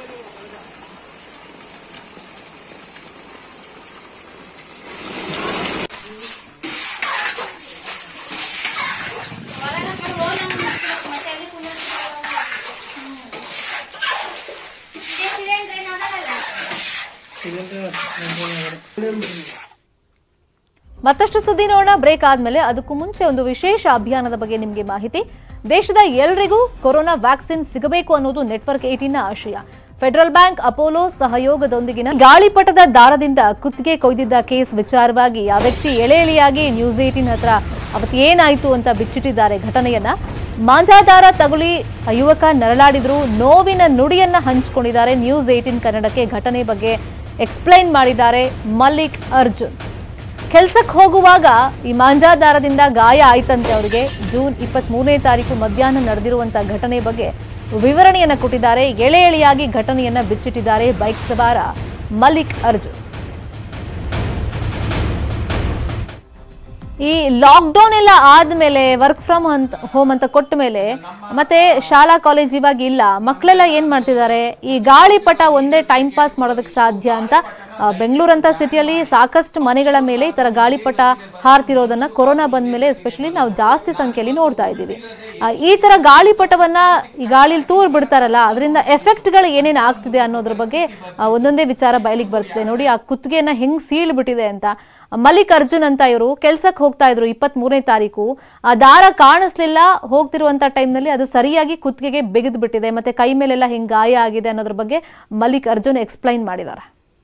ಮತ್ತಷ್ಟು ಸುದ್ದಿ ನೋಡೋಣ ಬ್ರೇಕ್ ಆದ್ಮೇಲೆ ಅದಕ್ಕೂ ಮುಂಚೆ ಒಂದು ವಿಶೇಷ ಅಭಿಯಾನದ ಬಗ್ಗೆ ನಿಮಗೆ ಮಾಹಿತಿ ದೇಶದ ಎಲ್ರಿಗೂ ಕೊರೋನಾ ವ್ಯಾಕ್ಸಿನ್ ಸಿಗಬೇಕು ಅನ್ನೋದು ನೆಟ್ವರ್ಕ್ ಏಟಿನ ಆಶಯ ಫೆಡರಲ್ ಬ್ಯಾಂಕ್ ಅಪೋಲೋ ಸಹಯೋಗದೊಂದಿಗಿನ ಗಾಳಿಪಟದ ದಾರದಿಂದ ಕುತ್ತಿಗೆ ಕೊಯ್ದಿದ್ದ ಕೇಸ್ ವಿಚಾರವಾಗಿ ಆ ವ್ಯಕ್ತಿ ಎಳೆ ಎಳೆಯಾಗಿ ನ್ಯೂಸ್ ಏಟಿನ್ ಹತ್ರ ಅವತ್ತು ಏನಾಯ್ತು ಅಂತ ಬಿಚ್ಚಿಟ್ಟಿದ್ದಾರೆ ಘಟನೆಯನ್ನ ಮಾಂಜಾದಾರ ತಗುಲಿ ಆ ಯುವಕ ನರಳಾಡಿದ್ರು ನೋವಿನ ನುಡಿಯನ್ನ ಹಂಚಿಕೊಂಡಿದ್ದಾರೆ ನ್ಯೂಸ್ ಏಟಿನ್ ಕನ್ನಡಕ್ಕೆ ಘಟನೆ ಬಗ್ಗೆ ಎಕ್ಸ್ಪ್ಲೈನ್ ಮಾಡಿದ್ದಾರೆ ಮಲ್ಲಿಕ್ ಅರ್ಜುನ್ ಕೆಲ್ಸಕ್ಕೆ ಹೋಗುವಾಗ ಈ ಮಾಂಜಾದಾರದಿಂದ ಗಾಯ ಆಯ್ತಂತೆ ಅವರಿಗೆ ಜೂನ್ ಇಪ್ಪತ್ತ್ ಮೂರನೇ ತಾರೀಕು ಮಧ್ಯಾಹ್ನ ನಡೆದಿರುವಂತ ಘಟನೆ ಬಗ್ಗೆ ವಿವರಣೆಯನ್ನ ಕೊಟ್ಟಿದ್ದಾರೆ ಎಳೆ ಎಳೆಯಾಗಿ ಘಟನೆಯನ್ನ ಬಿಚ್ಚಿಟ್ಟಿದ್ದಾರೆ ಬೈಕ್ ಸವಾರ ಮಲ್ಲಿಕ್ ಅರ್ಜುನ್ ಈ ಲಾಕ್ಡೌನ್ ಎಲ್ಲ ಆದ್ಮೇಲೆ ವರ್ಕ್ ಫ್ರಮ್ ಅಂತ ಹೋಮ್ ಅಂತ ಕೊಟ್ಟ ಮೇಲೆ ಮತ್ತೆ ಶಾಲಾ ಕಾಲೇಜ್ ಇವಾಗ ಇಲ್ಲ ಮಕ್ಕಳೆಲ್ಲ ಏನ್ ಮಾಡ್ತಿದ್ದಾರೆ ಈ ಗಾಳಿಪಟ ಒಂದೇ ಟೈಮ್ ಪಾಸ್ ಮಾಡೋದಕ್ಕೆ ಸಾಧ್ಯ ಅಂತ ಆ, ಬೆಂಗಳೂರಂತ ಸಿಟಿಯಲ್ಲಿ ಸಾಕಷ್ಟು ಮನೆಗಳ ಮೇಲೆ ಈ ತರ ಗಾಳಿಪಟ ಹಾರ್ತಿರೋದನ್ನ ಕೊರೋನಾ ಬಂದ ಮೇಲೆ ಎಸ್ಪೆಷಲಿ ನಾವು ಜಾಸ್ತಿ ಸಂಖ್ಯೆಯಲ್ಲಿ ನೋಡ್ತಾ ಇದ್ದೀವಿ ಆ, ಈ ತರ ಗಾಳಿಪಟವನ್ನ ಈ ಗಾಳಿಲಿ ತೂರ್ ಬಿಡ್ತಾರಲ್ಲ ಅದರಿಂದ ಎಫೆಕ್ಟ್ಗಳು ಏನೇನು ಆಗ್ತಿದೆ ಅನ್ನೋದ್ರ ಬಗ್ಗೆ ಆ, ಒಂದೊಂದೇ ವಿಚಾರ ಬಯಲಿಗೆ ಬರ್ತದೆ ನೋಡಿ ಆ ಕುತ್ತಿಗೆಯನ್ನ ಹೆಂಗ್ ಸೀಳ್ ಬಿಟ್ಟಿದೆ ಅಂತ ಮಲ್ಲಿಕ್ ಅರ್ಜುನ್ ಅಂತ ಇವರು ಕೆಲ್ಸಕ್ಕೆ ಹೋಗ್ತಾ ಇದ್ರು ಇಪ್ಪತ್ತ್ ಮೂರನೇ ತಾರೀಕು ಆ ದಾರ ಕಾಣಿಸ್ಲಿಲ್ಲ ಹೋಗ್ತಿರುವಂತ ಟೈಮ್ನಲ್ಲಿ ಅದು ಸರಿಯಾಗಿ ಕುತ್ತಿಗೆಗೆ ಬಿಗಿದು ಬಿಟ್ಟಿದೆ ಮತ್ತೆ ಕೈ ಮೇಲೆಲ್ಲ ಹಿಂಗ್ ಗಾಯ ಆಗಿದೆ ಅನ್ನೋದ್ರ ಬಗ್ಗೆ ಮಲ್ಲಿಕ್ ಅರ್ಜುನ್ ಎಕ್ಸ್ಪ್ಲೈನ್ ಮಾಡಿದ್ದಾರೆ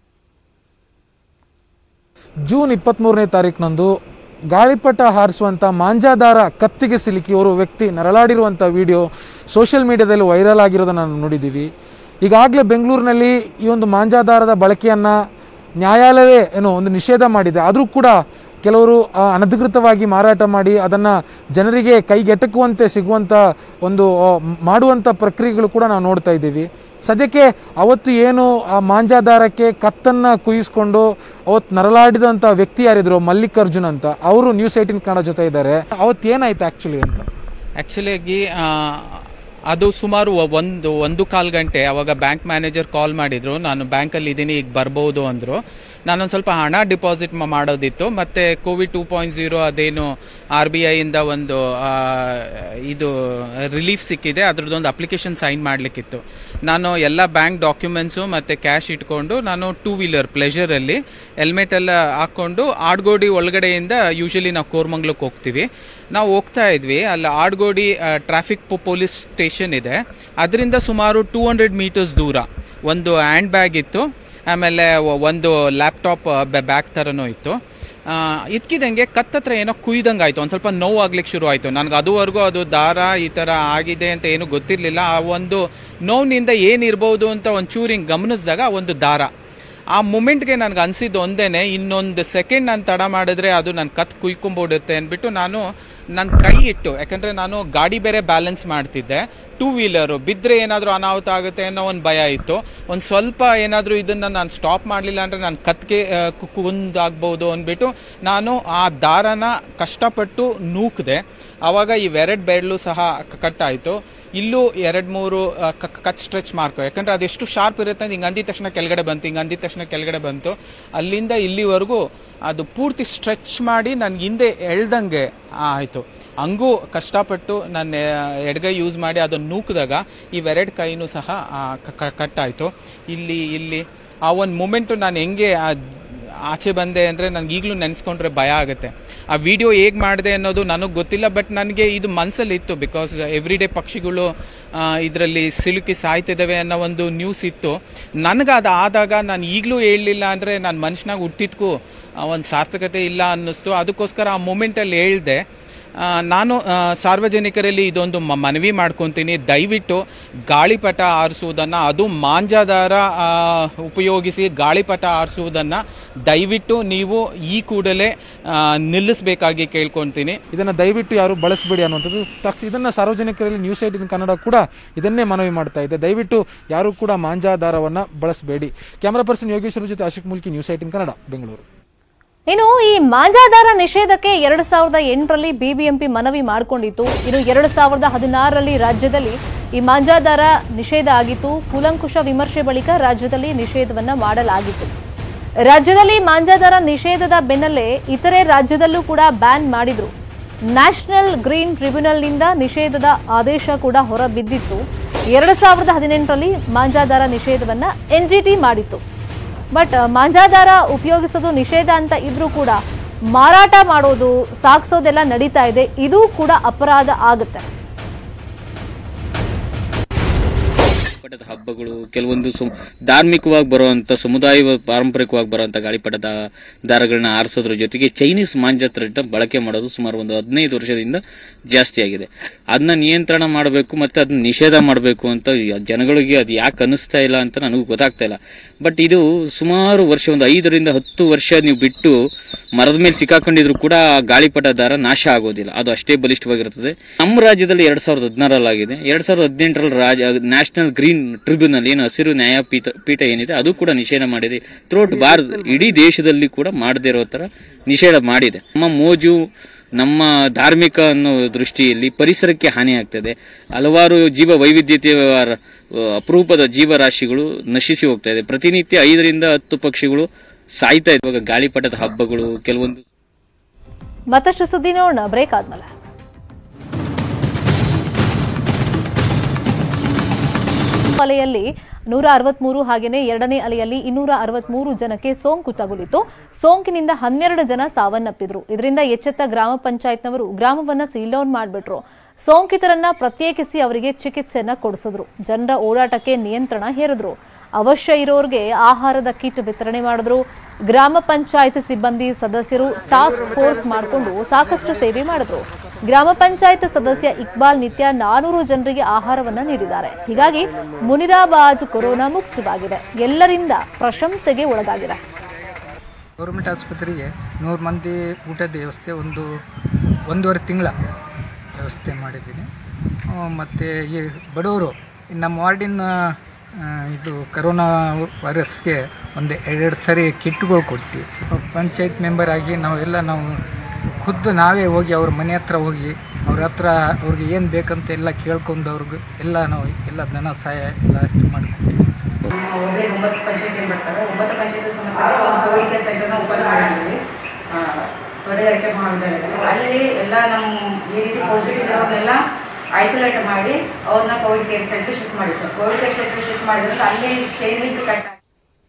ಜೂನ್ ಇಪ್ಪತ್ತ್ಮೂರನೇ ತಾರೀಕಿನಂದು ಗಾಳಿಪಟ ಹಾರಿಸುವಂಥ ಮಾಂಜಾದಾರ ಕತ್ತಿಗೆ ಸಿಲುಕಿ ಓರ್ವ ವ್ಯಕ್ತಿ ನರಳಾಡಿರುವಂಥ ವಿಡಿಯೋ ಸೋಷಿಯಲ್ ಮೀಡಿಯಾದಲ್ಲಿ ವೈರಲ್ ಆಗಿರೋದನ್ನು ನಾವು ನೋಡಿದ್ದೀವಿ ಈಗಾಗಲೇ ಬೆಂಗಳೂರಿನಲ್ಲಿ ಈ ಒಂದು ಮಾಂಜಾದಾರದ ಬಳಕೆಯನ್ನು ನ್ಯಾಯಾಲಯವೇ ಏನೋ ಒಂದು ನಿಷೇಧ ಮಾಡಿದೆ ಆದರೂ ಕೂಡ ಕೆಲವರು ಆ, ಅನಧಿಕೃತವಾಗಿ ಮಾರಾಟ ಮಾಡಿ ಅದನ್ನು ಜನರಿಗೆ ಕೈಗೆಟಕುವಂತೆ ಸಿಗುವಂಥ ಒಂದು ಆ, ಮಾಡುವಂಥ ಪ್ರಕ್ರಿಯೆಗಳು ಕೂಡ ನಾವು ನೋಡ್ತಾ ಇದ್ದೀವಿ ಸದ್ಯಕ್ಕೆ ಅವತ್ತು ಏನು ಆ ಮಾಂಜಾದಾರಕ್ಕೆ ಕತ್ತನ್ನ ಕುಯಿಸ್ಕೊಂಡು ಅವತ್ತು ನರಳಾಡಿದಂಥ ವ್ಯಕ್ತಿ ಯಾರಿದ್ರು ಮಲ್ಲಿಕಾರ್ಜುನ್ ಅಂತ ಅವರು ನ್ಯೂಸ್ ಏಟಿನ್ ಕನ್ನಡ ಜೊತೆ ಇದ್ದಾರೆ ಅವತ್ತು ಏನಾಯ್ತು ಆಕ್ಚುಲಿ ಅಂತ ಆ್ಯಕ್ಚುಲಿಯಾಗಿ ಅದು ಸುಮಾರು ಒ- ಒಂದು ಒಂದು ಕಾಲು ಗಂಟೆ ಅವಾಗ ಬ್ಯಾಂಕ್ ಮ್ಯಾನೇಜರ್ ಕಾಲ್ ಮಾಡಿದ್ರು ನಾನು ಬ್ಯಾಂಕಲ್ಲಿ ಇದ್ದೀನಿ ಈಗ ಬರ್ಬೋದು ಅಂದರು ನಾನೊಂದು ಸ್ವಲ್ಪ ಹಣ ಡಿಪಾಸಿಟ್ ಮಾಡೋದಿತ್ತು ಮತ್ತು ಕೋವಿಡ್ ಟೂ ಪಾಯಿಂಟ್ ಜೀರೋ ಅದೇನು ಆರ್ ಬಿ ಐಯಿಂದ ಒಂದು ಆ, ಇದು ರಿಲೀಫ್ ಸಿಕ್ಕಿದೆ ಅದ್ರದ್ದೊಂದು ಅಪ್ಲಿಕೇಶನ್ ಸೈನ್ ಮಾಡಲಿಕ್ಕಿತ್ತು ನಾನು ಎಲ್ಲ ಬ್ಯಾಂಕ್ ಡಾಕ್ಯುಮೆಂಟ್ಸು ಮತ್ತು ಕ್ಯಾಶ್ ಇಟ್ಕೊಂಡು ನಾನು ಟೂ ವೀಲರ್ ಪ್ಲೆಷರಲ್ಲಿ ಹೆಲ್ಮೆಟ್ ಎಲ್ಲ ಹಾಕ್ಕೊಂಡು ಆಡ್ಗೋಡಿ ಒಳಗಡೆಯಿಂದ ಯೂಶಲಿ ನಾವು ಕೋರ್ಮಂಗ್ಲಕ್ಕೆ ಹೋಗ್ತೀವಿ ನಾವು ಹೋಗ್ತಾ ಇದ್ವಿ ಅಲ್ಲಿ ಆಡ್ಗೋಡಿ ಟ್ರಾಫಿಕ್ ಪೊಲೀಸ್ ಸ್ಟೇಷನ್ ಇದೆ ಅದರಿಂದ ಸುಮಾರು ಟೂ ಹಂಡ್ರೆಡ್ ಮೀಟರ್ಸ್ ದೂರ ಒಂದು ಹ್ಯಾಂಡ್ ಬ್ಯಾಗ್ ಇತ್ತು ಆಮೇಲೆ ಒ- ಒಂದು ಲ್ಯಾಪ್ಟಾಪ್ ಬ್ಯಾಗ್ ಥರನೂ ಇತ್ತು ಆ, ಇದ್ಕಿದಂಗೆ ಕತ್ತತ್ರ ಏನೋ ಕುಯ್ದಂಗೆ ಆಯಿತು ಒಂದು ಸ್ವಲ್ಪ ನೋವು ಆಗ್ಲಿಕ್ಕೆ ಶುರು ಆಯಿತು ನನಗೆ ಅದುವರೆಗೂ ಅದು ದಾರ ಈ ಥರ ಆಗಿದೆ ಅಂತ ಏನು ಗೊತ್ತಿರಲಿಲ್ಲ ಆ ಒಂದು ನೋವಿನಿಂದ ಏನಿರ್ಬೋದು ಅಂತ ಒಂಚೂರು ಹಿಂಗೆ ಗಮನಿಸಿದಾಗ ಒಂದು ದಾರ ಆ ಮೂಮೆಂಟ್ಗೆ ನನಗೆ ಅನಿಸಿದ್ದು ಒಂದೇನೆ ಇನ್ನೊಂದು ಸೆಕೆಂಡ್ ನಾನು ತಡ ಮಾಡಿದ್ರೆ ಅದು ನನ್ನ ಕತ್ ಕುಯ್ಕೊಂಬಿಡುತ್ತೆ ಅಂದ್ಬಿಟ್ಟು ನಾನು ನನ್ನ ಕೈ ಇಟ್ಟು ಯಾಕಂದರೆ ನಾನು ಗಾಡಿ ಬೇರೆ ಬ್ಯಾಲೆನ್ಸ್ ಮಾಡ್ತಿದ್ದೆ ಟೂ ವೀಲರು ಬಿದ್ದರೆ ಏನಾದರೂ ಅನಾಹುತ ಆಗುತ್ತೆ ಅನ್ನೋ ಒಂದು ಭಯ ಇತ್ತು ಒಂದು ಸ್ವಲ್ಪ ಏನಾದರೂ ಇದನ್ನು ನಾನು ಸ್ಟಾಪ್ ಮಾಡಲಿಲ್ಲ ಅಂದರೆ ನಾನು ಕತ್ಗೆ ಕುಂದಾಗ್ಬೋದು ಅಂದ್ಬಿಟ್ಟು ನಾನು ಆ ದಾರನ ಕಷ್ಟಪಟ್ಟು ನೂಕಿದೆ ಆವಾಗ ಇವೆರಡು ಬೆರಳು ಸಹ ಕಟ್ ಆಯಿತು ಇಲ್ಲೂ ಎರಡು ಮೂರು ಆ, ಕ- ಕ- ಕಟ್ ಸ್ಟ್ರೆಚ್ ಮಾರ್ಕ್ ಯಾಕಂದ್ರೆ ಅದೆಷ್ಟು ಶಾರ್ಪ್ ಇರುತ್ತೆ ಅಂತ ಹಿಂಗೆ ಅಂದಿದ ತಕ್ಷಣ ಕೆಳಗಡೆ ಬಂತು ಹಿಂಗೆ ಅಂದಿದ ತಕ್ಷಣ ಕೆಳಗಡೆ ಬಂತು ಅಲ್ಲಿಂದ ಇಲ್ಲಿವರೆಗೂ ಅದು ಪೂರ್ತಿ ಸ್ಟ್ರೆಚ್ ಮಾಡಿ ನನ್ಗೆ ಹಿಂದೆ ಎಳ್ದಂಗೆ ಆಯಿತು ಹಂಗೂ ಕಷ್ಟಪಟ್ಟು ನನ್ನ ಎಡಗೈ ಯೂಸ್ ಮಾಡಿ ಅದನ್ನು ನೂಕಿದಾಗ ಇವೆರಡು ಕೈನೂ ಸಹ ಕಟ್ ಆಯಿತು ಇಲ್ಲಿ ಇಲ್ಲಿ ಆ ಒಂದು ಮೂಮೆಂಟು ನಾನು ಹೆಂಗೆ ಆ ಆಚೆ ಬಂದೆ ಅಂದರೆ ನನಗೆ ಈಗಲೂ ನೆನೆಸ್ಕೊಂಡ್ರೆ ಭಯ ಆಗುತ್ತೆ ಆ ವಿಡಿಯೋ ಹೇಗೆ ಮಾಡಿದೆ ಅನ್ನೋದು ನನಗೆ ಗೊತ್ತಿಲ್ಲ ಬಟ್ ನನಗೆ ಇದು ಮನಸ್ಸಲ್ಲಿ ಇತ್ತು ಬಿಕಾಸ್ ಎವ್ರಿ ಡೇ ಪಕ್ಷಿಗಳು ಇದರಲ್ಲಿ ಸಿಲುಕಿ ಸಾಯ್ತಿದ್ದಾವೆ ಅನ್ನೋ ಒಂದು ನ್ಯೂಸ್ ಇತ್ತು ನನಗೆ ಅದು ಆದಾಗ ನಾನು ಈಗಲೂ ಹೇಳಲಿಲ್ಲ ಅಂದರೆ ನಾನು ಮನುಷ್ಯನಾಗ ಹುಟ್ಟಿದ್ಕೂ ಒಂದು ಸಾರ್ಥಕತೆ ಇಲ್ಲ ಅನ್ನಿಸ್ತು ಅದಕ್ಕೋಸ್ಕರ ಆ ಮೂಮೆಂಟಲ್ಲಿ ಹೇಳ್ದೆ ಆ, ನಾನು ಆ, ಸಾರ್ವಜನಿಕರಲ್ಲಿ ಇದೊಂದು ಮ- ಮನವಿ ಮಾಡ್ಕೊತೀನಿ ದಯವಿಟ್ಟು ಗಾಳಿಪಟ ಆರಿಸುವುದನ್ನು ಅದು ಮಾಂಜಾದಾರ ಆ, ಉಪಯೋಗಿಸಿ ಗಾಳಿಪಟ ಆರಿಸುವುದನ್ನು ದಯವಿಟ್ಟು ನೀವು ಈ ಕೂಡಲೇ ಆ, ನಿಲ್ಲಿಸಬೇಕಾಗಿ ಕೇಳ್ಕೊತೀನಿ ಇದನ್ನ ದಯವಿಟ್ಟು ಯಾರು ಬಳಸಬೇಡಿ ಅನ್ನುವಂಥದ್ದು ತಕ್ಷ ಇದನ್ನ ಸಾರ್ವಜನಿಕರಲ್ಲಿ ನ್ಯೂಸ್ ಏಟಿನ್ ಕನ್ನಡ ಕೂಡ ಇದನ್ನೇ ಮನವಿ ಮಾಡ್ತಾ ಇದೆ ದಯವಿಟ್ಟು ಯಾರು ಕೂಡ ಮಾಂಜಾದಾರವನ್ನ ಬಳಸಬೇಡಿ ಕ್ಯಾಮರಾ ಪರ್ಸನ್ ಯೋಗೇಶ್ವರ ಜೊತೆ ಅಶೋಕ್ ಮುಲ್ಕಿ ನ್ಯೂಸ್ ಏಟಿನ್ ಕನ್ನಡ ಬೆಂಗಳೂರು ಇನ್ನು ಈ ಮಾಂಜಾದಾರ ನಿಷೇಧಕ್ಕೆ ಎರಡು ಸಾವಿರದ ಎಂಟರಲ್ಲಿ ಬಿಬಿಎಂಪಿ ಮನವಿ ಮಾಡಿಕೊಂಡಿತ್ತು ಇನ್ನು ಎರಡು ಸಾವಿರದ ಹದಿನಾರರಲ್ಲಿ ರಾಜ್ಯದಲ್ಲಿ ಈ ಮಾಂಜಾದಾರ ನಿಷೇಧ ಆಗಿತ್ತು ಕೂಲಂಕುಷ ವಿಮರ್ಶೆ ಬಳಿಕ ರಾಜ್ಯದಲ್ಲಿ ನಿಷೇಧವನ್ನ ಮಾಡಲಾಗಿತ್ತು ರಾಜ್ಯದಲ್ಲಿ ಮಾಂಜಾದಾರ ನಿಷೇಧದ ಬೆನ್ನಲ್ಲೇ ಇತರೆ ರಾಜ್ಯದಲ್ಲೂ ಕೂಡ ಬ್ಯಾನ್ ಮಾಡಿದ್ರು ನ್ಯಾಷನಲ್ ಗ್ರೀನ್ ಟ್ರಿಬ್ಯುನಲ್ನಿಂದ ನಿಷೇಧದ ಆದೇಶ ಕೂಡ ಹೊರಬಿದ್ದಿತ್ತು ಎರಡು ಸಾವಿರದ ಹದಿನೆಂಟರಲ್ಲಿ ಮಾಂಜಾದಾರ ನಿಷೇಧವನ್ನ ಎನ್ಜಿಟಿ ಮಾಡಿತ್ತು ಬಟ್ ಮಾಂಜಾದಾರ ಉಪಯೋಗಿಸೋದು ನಿಷೇಧ ಅಂತ ಇದ್ರೂ ಕೂಡ ಮಾರಾಟ ಮಾಡೋದು ಸಾಗಿಸೋದೆಲ್ಲ ನಡೀತಾ ಇದೆ ಇದು ಕೂಡ ಅಪರಾಧ ಆಗುತ್ತೆ ಗಾಳಿಪಟದ ಹಬ್ಬಗಳು ಕೆಲವೊಂದು ಸು ಧಾರ್ಮಿಕವಾಗಿ ಬರುವಂತ ಸಮುದಾಯ ಪಾರಂಪರಿಕವಾಗಿ ಬರುವಂತ ಗಾಳಿಪಟದ ದಾರಗಳನ್ನ ಆರಿಸೋದ್ರ ಜೊತೆಗೆ ಚೈನೀಸ್ ಮಾಂಜತ್ರಟ ಬಳಕೆ ಮಾಡೋದು ಸುಮಾರು ಒಂದು ಹದಿನೈದು ವರ್ಷದಿಂದ ಜಾಸ್ತಿ ಆಗಿದೆ ಅದನ್ನ ನಿಯಂತ್ರಣ ಮಾಡಬೇಕು ಮತ್ತೆ ಅದನ್ನ ನಿಷೇಧ ಮಾಡಬೇಕು ಅಂತ ಈ ಜನಗಳಿಗೆ ಅದು ಯಾಕೆ ಅನಿಸ್ತಾ ಇಲ್ಲ ಅಂತ ನನಗೂ ಗೊತ್ತಾಗ್ತಾ ಇಲ್ಲ ಬಟ್ ಇದು ಸುಮಾರು ವರ್ಷ ಒಂದು ಐದರಿಂದ ಹತ್ತು ವರ್ಷ ನೀವು ಬಿಟ್ಟು ಮರದ ಮೇಲೆ ಸಿಕ್ಕಾಕೊಂಡಿದ್ರು ಕೂಡ ಆ ಗಾಳಿಪಟ ದಾರ ನಾಶ ಆಗೋದಿಲ್ಲ ಅದು ಅಷ್ಟೇ ಬಲಿಷ್ಠವಾಗಿರ್ತದೆ ನಮ್ಮ ರಾಜ್ಯದಲ್ಲಿ ಎರಡ್ ಸಾವಿರದ ಹದಿನಾರಲ್ಲಿ ಆಗಿದೆ ಎರಡ್ ಸಾವಿರದ ಹದಿನೆಂಟರಲ್ಲಿ ರಾಜ ನ್ಯಾಷನಲ್ ಗ್ರೀನ್ ಟ್ರಿಬ್ಯುನಲ್ ಏನು ಹಸಿರು ನ್ಯಾಯಪೀಠ ಪೀಠ ಏನಿದೆ ಅದು ಕೂಡ ನಿಷೇಧ ಮಾಡಿದೆ ಥ್ರೋಟ್ ಭಾರತ ಇಡೀ ದೇಶದಲ್ಲಿ ಕೂಡ ಮಾಡದೇ ಇರೋ ತರ ನಿಷೇಧ ಮಾಡಿದೆ ನಮ್ಮ ಮೋಜು ನಮ್ಮ ಧಾರ್ಮಿಕ ಅನ್ನೋ ದೃಷ್ಟಿಯಲ್ಲಿ ಪರಿಸರಕ್ಕೆ ಹಾನಿ ಆಗ್ತದೆ ಹಲವಾರು ಜೀವ ವೈವಿಧ್ಯತೆ ಅಪರೂಪದ ಜೀವರಾಶಿಗಳು ನಶಿಸಿ ಹೋಗ್ತಾ ಇದೆ ಪ್ರತಿನಿತ್ಯ ಐದರಿಂದ ಹತ್ತು ಪಕ್ಷಿಗಳು ಸಾಯ್ತಾ ಇವಾಗ ಗಾಳಿಪಟದ ಹಬ್ಬಗಳು ಕೆಲವೊಂದು ಮತ್ತಷ್ಟು ಸುದ್ದಿ ನೋಡೋಣ ಬ್ರೇಕ್ ಆದ್ಮೇಲೆ ಅಲೆಯಲ್ಲಿ ನೂರ ಅರವತ್ಮೂರು ಹಾಗೆಯೇ ಎರಡನೇ ಅಲೆಯಲ್ಲಿ ಇನ್ನೂರ ಅರವತ್ಮೂರು ಜನಕ್ಕೆ ಸೋಂಕು ತಗುಲಿತು ಸೋಂಕಿನಿಂದ ಹನ್ನೆರಡು ಜನ ಸಾವನ್ನಪ್ಪಿದ್ರು ಇದರಿಂದ ಎಚ್ಚೆತ್ತ ಗ್ರಾಮ ಪಂಚಾಯತ್ನವರು ಗ್ರಾಮವನ್ನ ಸೀಲ್ ಡೌನ್ ಮಾಡಿಬಿಟ್ರು ಸೋಂಕಿತರನ್ನ ಪ್ರತ್ಯೇಕಿಸಿ ಅವರಿಗೆ ಚಿಕಿತ್ಸೆಯನ್ನ ಕೊಡಿಸಿದ್ರು ಜನರ ಓಡಾಟಕ್ಕೆ ನಿಯಂತ್ರಣ ಹೇರಿದ್ರು ಅವಶ್ಯ ಇರೋರಿಗೆ ಆಹಾರದ ಕಿಟ್ ವಿತರಣೆ ಮಾಡಿದ್ರು ಗ್ರಾಮ ಪಂಚಾಯತ್ ಸಿಬ್ಬಂದಿ ಸದಸ್ಯರು ಟಾಸ್ಕ್ ಫೋರ್ಸ್ ಮಾಡಿಕೊಂಡು ಸಾಕಷ್ಟು ಸೇವೆ ಮಾಡಿದ್ರು ಗ್ರಾಮ ಪಂಚಾಯತ್ ಸದಸ್ಯ ಇಕ್ಬಾಲ್ ನಿತ್ಯ ನಾನೂರು ಜನರಿಗೆ ಆಹಾರವನ್ನ ನೀಡಿದ್ದಾರೆ ಹೀಗಾಗಿ ಮುನಿರಾಬಾದ್ ಕೊರೋನಾ ಮುಕ್ತವಾಗಿದೆ ಎಲ್ಲರಿಂದ ಪ್ರಶಂಸೆಗೆ ಒಳಗಾಗಿದೆ ಗೌರ್ಮೆಂಟ್ ಆಸ್ಪತ್ರೆಗೆ ನೂರು ಮಂದಿ ಊಟದ ವ್ಯವಸ್ಥೆ ಒಂದು ಒಂದೂವರೆ ತಿಂಗಳ ವ್ಯವಸ್ಥೆ ಮಾಡಿದ್ದೀನಿ ಮತ್ತು ಈ ಬಡವರು ಈ ನಮ್ಮ ವಾರ್ಡಿನ ಆ, ಇದು ಕರೋನಾ ವೈರಸ್ಗೆ ಒಂದು ಎರಡೆರಡು ಸರಿ ಕಿಟ್ಗಳು ಕೊಟ್ಟು ಪಂಚಾಯತ್ ಮೆಂಬರ್ ಆಗಿ ನಾವೆಲ್ಲ ನಾವು ಖುದ್ದು ನಾವೇ ಹೋಗಿ ಅವ್ರ ಮನೆ ಹತ್ರ ಹೋಗಿ ಅವ್ರ ಹತ್ರ ಅವ್ರಿಗೆ ಏನು ಬೇಕಂತ ಎಲ್ಲ ಕೇಳ್ಕೊಂಡು ಅವ್ರಿಗೆ ಎಲ್ಲ ನಾವು ಎಲ್ಲ ಧನ ಸಹಾಯ ಎಲ್ಲ ಇದು ಮಾಡಿಕೊಟ್ಟಿದ್ದೀವಿ ಒಬ್ಬರೇ ಒಂಬತ್ತು ಪಂಚಾಯತಿ ಬರ್ತಾರೆ ಒಂಬತ್ತು ಪಂಚಾಯತಿ ಸಂಬಂಧಪಟ್ಟ ಒಂದು ಕೋವಿಡ್ ಕೇರ್ ಸೆಂಟರ್ನ ಓಪನ್ ಮಾಡಿದ್ವಿ ಆ, ತೋಟಗಾರಿಕೆ ಮಹಾವಿದ್ಯಾಲಯದಲ್ಲಿ ಅಲ್ಲಿ ಎಲ್ಲ ನಮ್ಮ ಈ ರೀತಿ ಪಾಸಿಟಿವ್ ಇರೋರ್ನೆಲ್ಲ ಐಸೋಲೇಟ್ ಮಾಡಿ ಅವ್ರನ್ನ ಕೋವಿಡ್ ಕೇರ್ ಸೆಂಟರ್ ಶಿಫ್ಟ್ ಮಾಡಿ sir Covid care centre shift ಮಾಡಿದ್ರೆ ಅಲ್ಲಿ ಚೈನ್ ಲಿಂಕ್ ಕಟ್